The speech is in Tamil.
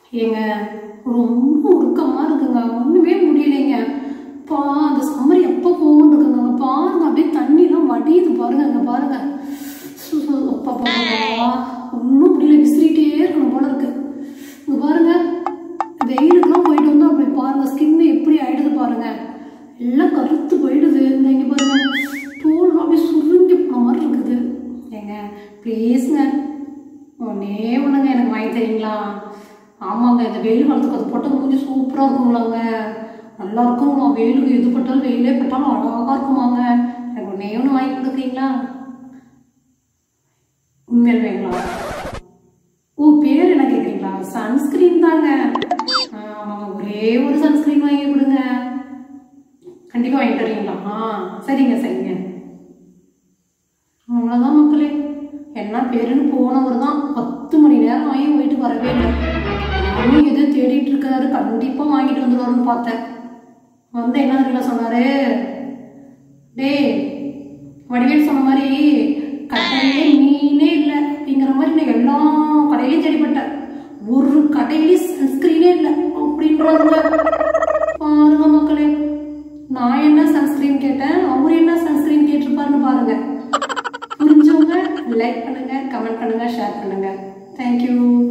ஏங்க ரொம்ப உருக்கமா இருக்குங்க ஒண்ணுமே முடியலைங்க பா அந்த சம்மர் எப்போ போகும் இருக்குங்க அங்க பாருங்க அப்படியே தண்ணிலாம் வடியுது பாருங்க அங்க பாருங்க சு- சு- அப்பா பாருங்க ஒன்றும் முடியல விசிறிட்டே இருக்கணும் போல இருக்கு இங்க பாருங்க வெயிலுக்குலாம் போயிட்டு வந்து அப்படி பாருங்க ஸ்கின் எப்படி ஆயிடுது பாருங்க எல்லாம் கருத்து போயிடுது இந்த இங்க பாருங்க தோல் அப்படியே சுருங்கி போன மாதிரி இருக்குது ஏங்க ப்ளீஸ்ங்க ஒன்னே ஒண்ணுங்க எனக்கு வாங்கி தரீங்களா ஆமாங்க இந்த வெயில் காலத்துக்கு அது போட்ட மூஞ்சி சூப்பராக இருக்குங்களாங்க நல்லா இருக்குங்களா வெயிலுக்கு எது பட்டாலும் வெயிலே பட்டாலும் அழகா இருக்குமாங்க எனக்கு ஒன்னே ஒன்று வாங்கி கொடுக்குறீங்களா உண்மையில் வேங்களா ஓ பேர் என்ன கேட்குறீங்களா சன்ஸ்கிரீன் தாங்க ஆ, ஆமாங்க ஒரே ஒரு சன்ஸ்கிரீன் வாங்கி கொடுங்க கண்டிப்பாக வாங்கி தரீங்களா ஆ சரிங்க சரிங்க அவ்வளோதான் மக்களே என்ன பேருன்னு போனவர் தான் பத்து மணி நேரம் ஆகி போயிட்டு வரவே இல்லை நானும் எதோ தேடிட்டு இருக்காரு கண்டிப்பாக வாங்கிட்டு வந்துடுவாருன்னு பார்த்தேன் வந்து என்ன தெரியல சொன்னாரு டேய் வடிவேல் சொன்ன மாதிரி கடையிலே மீனே இல்லை அப்படிங்கிற மாதிரி நான் எல்லா கடையிலையும் தேடிப்பட்டேன் ஒரு கடையிலையும் சன்ஸ்கிரீனே இல்லை அப்படின்றாங்க பாருங்க மக்களே நான் என்ன சன்ஸ்கிரீன் கேட்டேன் அவர் என்ன சன்ஸ்கிரீன் கேட்டிருப்பாருன்னு பாருங்க புரிஞ்சவங்க லைக் பண்ணுங்க கமெண்ட் பண்ணுங்க ஷேர் பண்ணுங்க தேங்க்யூ